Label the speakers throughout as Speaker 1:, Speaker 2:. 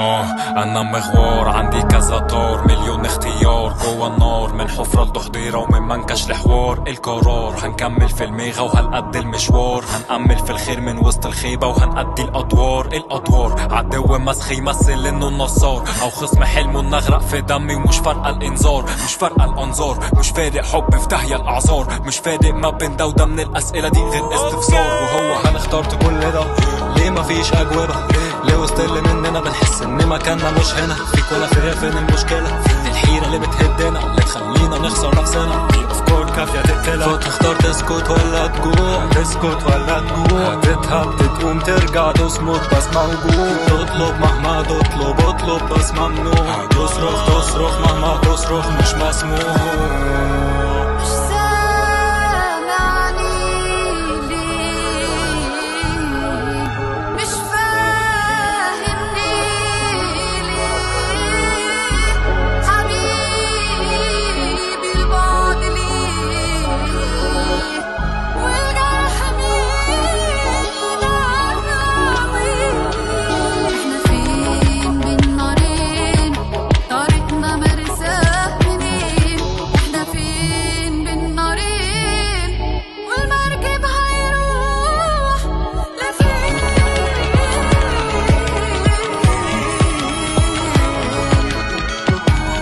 Speaker 1: اه انا مغوار عندي كذا طار مليون اختيار جوا النار من حفرة لتحضيرة ومن منكش لحوار القرار هنكمل في الميغا وهنقضي المشوار هنأمل في الخير من وسط الخيبة وهنأدي الأدوار الأدوار عدو مسخي يمثل انه النصار او خصم حلمه انه اغرق في دمي ومش فارقة الانذار مش فارقة الانظار مش فارق حب في داهية الاعذار مش فارق ما بين ده وده من الاسئلة دي غير استفسار وهو
Speaker 2: انا اخترت كل ده ليه مفيش اجوبه ليه وسط اللي مننا بنحس ان مكاننا مش هنا فيك ولا فيا فين المشكله فين الحيره اللي بتهدنا اللي تخلينا نخسر نفسنا في افكار كافيه تقتلها فوت تختار تسكت ولا تجوع تسكت ولا تجوع تتهب تقوم ترجع تصمت بس موجود تطلب مهما تطلب اطلب بس ممنوع تصرخ تصرخ مهما تصرخ مش مسموع
Speaker 3: مش سامعني ليه مش فاهمني ليه حبيبي البعد ليه والجرح مين احنا فين بين نارين طريقنا مرساه منين احنا فين بين نارين والمركب هيروح لفين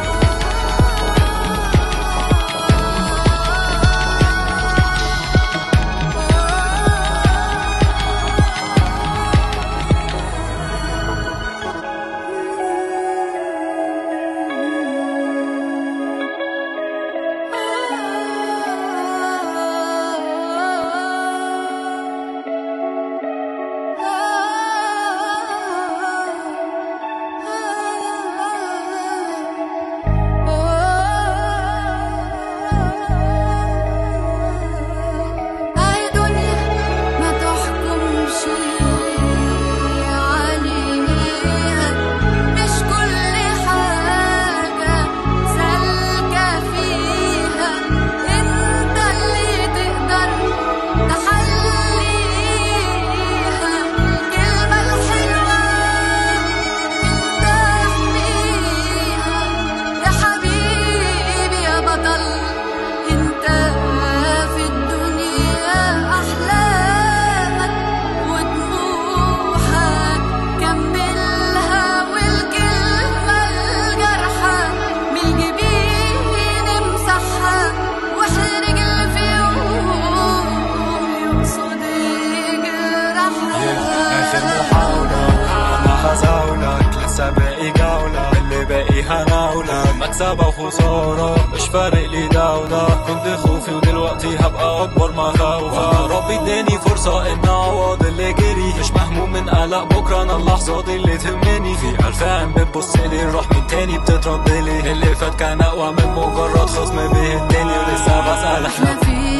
Speaker 3: هاي دنيا ما تحكمش عليها مش كل حاجة سالكة فيها انت اللي تقدر تحليها الكلمة الحلوة انت احميها يا حبيبي يا بطل انت في الدنيا احلامك وطموحك كملها والكلمة الجرحى من الجبين امسحها واحرج اللي في يوم يقصد يجرحها
Speaker 2: اخر محاولة انا هزاولك لسه باقي جولة اللي باقي هناولك مكسبة وخسارة مش فارق لي ده وده كنت خوفي ودلوقتي هبقى اكبر مخاوفة ربي اداني فرصة ان اعوض اللي جري مش مهموم من قلق بكرة انا اللحظات اللي تهمني في الف عين بتبص لي الروح من تاني بتترد لي اللي فات كان اقوى من مجرد خصم بيهدني ولسه بسأل احنا
Speaker 3: احنا فين